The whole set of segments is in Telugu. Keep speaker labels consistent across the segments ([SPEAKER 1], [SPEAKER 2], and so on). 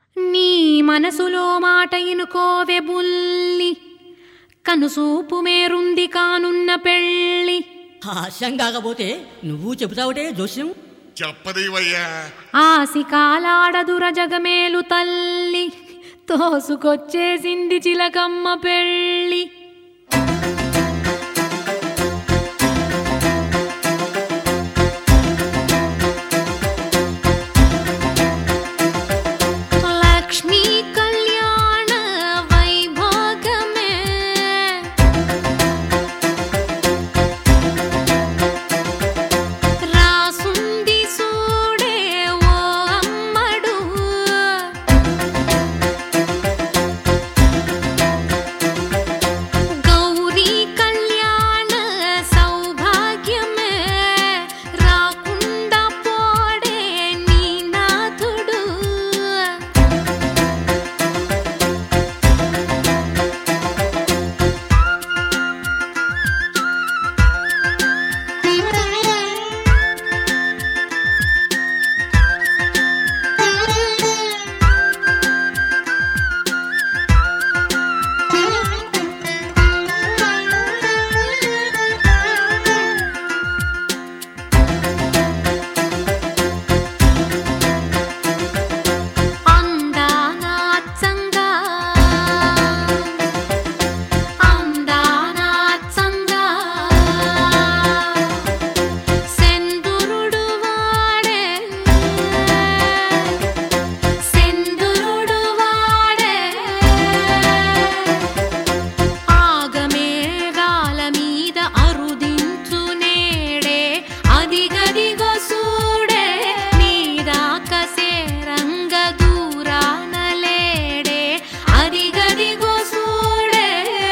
[SPEAKER 1] నీ మనసులో మాట ఇనుకోవె బుల్లి కనుసూపు మేరుంది కానున్న పెళ్ళి
[SPEAKER 2] హాస్యం కాకపోతే నువ్వు చెబుతావుటే జోస్యం
[SPEAKER 3] చెప్పదేవయ్యా
[SPEAKER 1] ఆసి కాలాడదుర జగమేలు తల్లి తోసుకొచ్చేసింది చిలకమ్మ పెళ్ళి లక్ష్మీ కళ్యాణ వైభోగమే రాసుంది సూడే ఓ అమ్మడు గౌరీ కళ్యాణ సౌభాగ్యమే రాకుండా పోడే నీ నాథుడు అందానాత్సంగా అందానాత్సంగా సెందురుడు వాడే సెందురుడు వాడే ఆగమేఘాల మీద అరుదించు నేడే అదిగదిగో సూడే నీరాకసే రంగ దూరానలేడే అదిగదిగో సూడే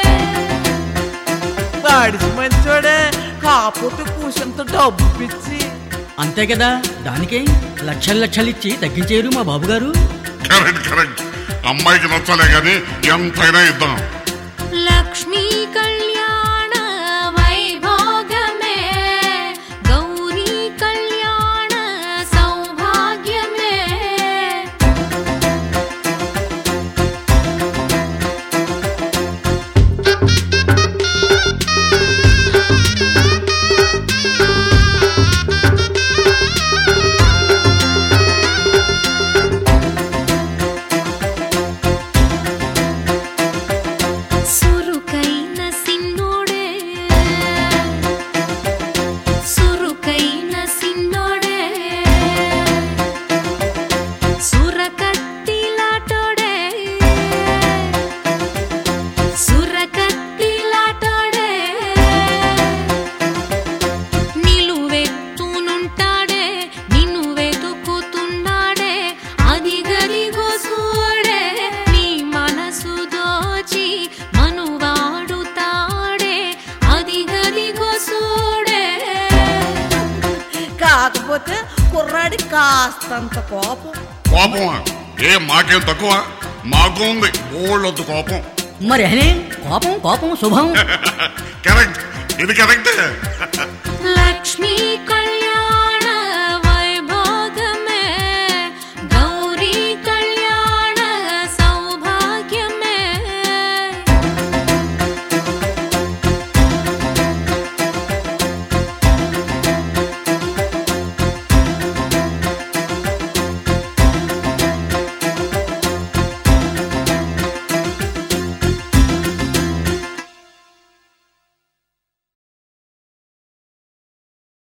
[SPEAKER 4] వాడికి మంచోడే కాకపోతే కూసంత డబ్బు పిచ్చి
[SPEAKER 2] అంతే కదా దానికే లక్షలు లక్షలు ఇచ్చి తగ్గించేరు మా బాబుగారు
[SPEAKER 3] కరెక్ట్ కరెక్ట్ అమ్మాయికి నచ్చలే గాని ఎంతైనా ఇద్దాం
[SPEAKER 1] లక్ష్మీ కళ్యాణ వైభోగమే గౌరీ కళ్యాణ సౌభాగ్యమే సురుకైన సిన్నోడే సురుకైన సిన్నోడే సురకత్తిలాటోడే సురకత్తిలాటోడే నిలువెత్తునుంటాడే నిన్ను వెతుకుతున్నాడే అదిగదిగో సూడే నీ మనసు దోచి మనువాడుతాడే అదిగదిగో సూడే
[SPEAKER 4] కాకపోతే కుర్రాడి కాస్తంత కోపం
[SPEAKER 3] కోపమా ఏ మాకేం తక్కువ మాకు ఉంది ఓళ్ళొద్దు కోపం
[SPEAKER 2] మరి అనే కోపం కోపం శుభం
[SPEAKER 3] కరెక్ట్ ఇది కరెక్ట్
[SPEAKER 1] లక్ష్మీ కళ్యాణ